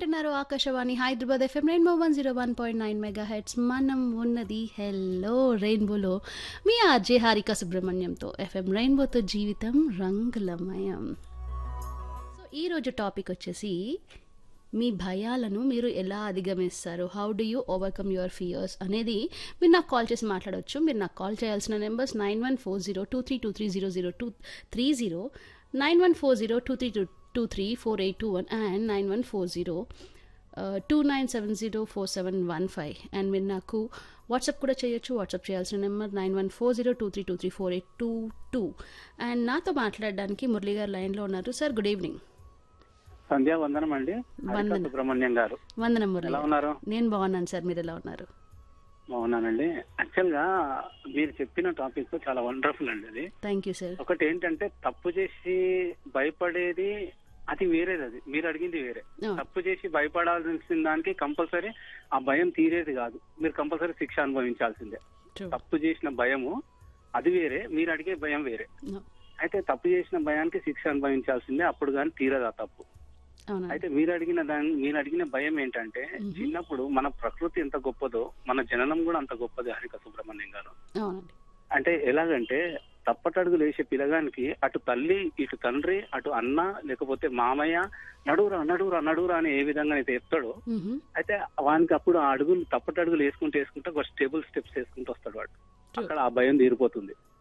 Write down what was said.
వింటున్నారు Akashvani Hyderabad F M rainbow one zero one point nine megahertz మనం ఉన్నది హెల్లో రెయిన్బోలో మీ ఆర్జే హారిక సుబ్రహ్మణ్యంతో ఎఫ్ఎం రెయిన్బోతో జీవితం రంగులమయం సో ఈరోజు టాపిక్ వచ్చేసి మీ భయాలను మీరు ఎలా అధిగమిస్తారు how do you overcome your fears అనేది మీరు నాకు కాల్ చేసి మాట్లాడవచ్చు మీరు నాకు కాల్ చేయాల్సిన numbers nine one four zero two three two three zero zero two three zero nine one four zero two three two two three four eight two one and nine one four zero two nine seven zero four seven one five and మీరు నాకు WhatsApp కూడా చేయొచ్చు WhatsApp చేయాల్సిన number nine one four zero two three two three four eight two two and నాతో మాట్లాడడానికి మురళి గారు లైన్లో ఉన్నారు సార్ గుడ్ ఈవినింగ్ సంధ్యా వందనం అండి హరిత వందనం. సుబ్రహ్మణ్యం గారు వందనం మురళి ఎలా గారు. ఉన్నారు నేను బాగున్నాను సార్ మీరు ఎలా ఉన్నారు బాగున్నానండి యాక్చువల్ గా మీరు చెప్పిన టాపిక్ చాలా వండర్ఫుల్ అండి అది థ్యాంక్ యూ సార్ ఒకటి ఏంటంటే తప్పు చేసి భయపడేది అది వేరేది అది మీరు అడిగింది వేరే తప్పు చేసి భయపడాల్సిన దానికి కంపల్సరీ ఆ భయం తీరేది కాదు మీరు కంపల్సరీ శిక్ష అనుభవించాల్సిందే ట్రూ తప్పు చేసిన భయము అది వేరే మీరు అడిగే భయం వేరే అయితే తప్పు చేసిన భయానికి శిక్ష అనుభవించాల్సిందే అప్పుడు కానీ తీరదు ఆ తప్పు అవునండి అయితే మీరు అడిగిన దాని మీరు అడిగిన భయం ఏంటంటే మ్మ్. చిన్నప్పుడు మన ప్రకృతి ఎంత గొప్పదో మన జననం కూడా అంత గొప్పది హరిక సుబ్రహ్మణ్యం గారు అవునండి అంటే ఎలాగంటే తప్పటడుగులు వేసే పిల్లగానికి అటు తల్లి ఇటు తండ్రి అటు అన్న లేకపోతే మామయ్య నడువురా నడువురా నడువురా అని ఏ విధంగా అయితే చెప్తాడో మ్హూ. అయితే వానికి అప్పుడు ఆ అడుగులు తప్పటడుగులు వేసుకుంటూ వేసుకుంటే ఒక స్టేబుల్ స్టెప్స్ వేసుకుంటూ వస్తాడు వాడు True. అక్కడ ఆ భయం తీరిపోతుంది